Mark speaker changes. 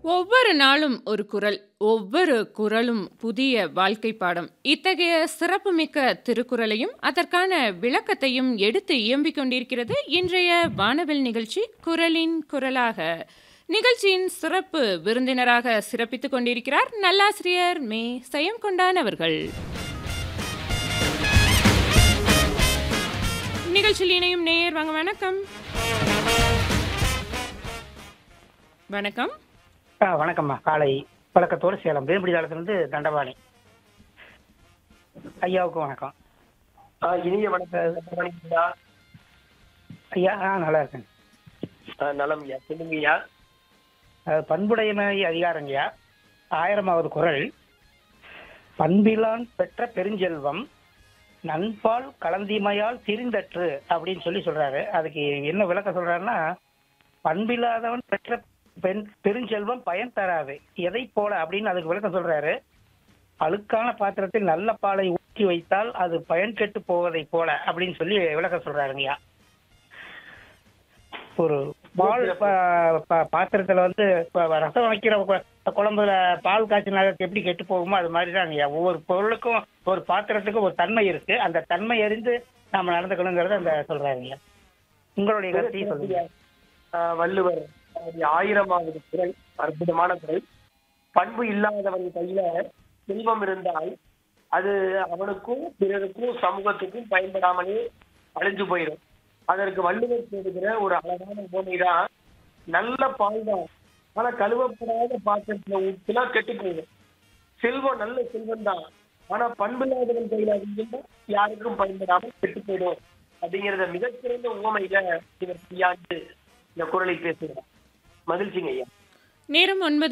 Speaker 1: ஒவ்வொரு நாளும் ஒரு குறள் ஒவ்வொரு குறளும் புதிய வாழ்க்கை பாடம் இத்தகைய சிறப்புமிக்க திருக்குறளையும் அதற்கான விளக்கத்தையும் எடுத்து இயம்பிக் கொண்டிருக்கிறது இன்றைய வானவில் நிகழ்ச்சி குறளின் குரலாக நிகழ்ச்சியின் சிறப்பு விருந்தினராக சிறப்பித்துக் கொண்டிருக்கிறார் நல்லாசிரியர் மே சயம் கொண்டான் அவர்கள் நிகழ்ச்சியில் இணையும் நேயர் வாங்க வணக்கம் வணக்கம்
Speaker 2: ஆ வணக்கம்மா காலை வழக்கத்தோடு சேலம் வேம்படிதாளத்திலிருந்து தண்டபாணி ஐயாவுக்கு வணக்கம்
Speaker 3: ஆ, இனிய வணக்கம் வணக்கம்யா.
Speaker 2: ஐயா ஆ நல்லா இருக்கேன்
Speaker 3: ஆ, நலம் ஐயா சொல்லுங்க ஐயா
Speaker 2: அது பண்புடைமை அதிகாரங்கய்யா ஆயிரமாவது குறள் பண்பிலான் பெற்ற பெருஞ்செல்வம் நண்பால் கலந்திமையால் திரிந்தற்று அப்படின்னு சொல்லி சொல்றாரு அதுக்கு என்ன விளக்கம் சொல்றாருன்னா பண்பில்லாதவன் பெற்ற பெண் பெருஞ்செல்வம் பயன் தராது எதை போல அப்படின்னு அதுக்கு விளக்கம் சொல்றாரு அழுக்கான பாத்திரத்தில் நல்ல பாலை ஊற்றி வைத்தால் அது பயன் கெட்டு போவதை போல அப்படின்னு சொல்லி விளக்கம் சொல்றாருங்கய்யா ஒரு பால் பா- பா- பாத்திரத்துல வந்து இப்ப ரசம் வைக்கிற கு- குழம்புல பால் காய்ச்சினா எப்படி கெட்டு போகுமோ அது மாதிரி தாங்கய்யா ஒவ்வொரு பொருளுக்கும் ஒரு பாத்திரத்துக்கும் ஒரு தன்மை இருக்கு அந்த தன்மை அறிந்து நாம நடந்துக்கணுங்கிறத அந்த சொல்றாருங்கய்யா உங்களுடைய கருத்தையும் சொல்லுங்க
Speaker 3: ஆ, வள்ளுவர் அவருடைய ஆயிரமாவது குரல் அற்புதமான குரல் பண்பு இல்லாதவன் கையில செல்வம் இருந்தால் அது அவனுக்கும் பிறருக்கும் சமூகத்துக்கும் பயன்படாமலே அழிஞ்சு போயிடும் அதற்கு வள்ளுவர் தேடுகிற ஒரு அழகான உண்மைதான் நல்ல பால் தான் ஆனா கழுவப்படாத பாத்திரத்துல ஊற்றினா கெட்டு போயிடும் செல்வம் நல்ல செல்வம் தான் ஆனா பண்பில்லாதவன் கையில அது இருந்தா யாருக்கும் பயன்படாமல் கெட்டு போயிடும் அப்படிங்கறத மிகச்சிறந்த உவமையில இவர் கையாண்டு இந்த குரலை பேசுகிறார் மகிழ்ச்சிங்க ஐயா
Speaker 1: நேரம் ஒன்பது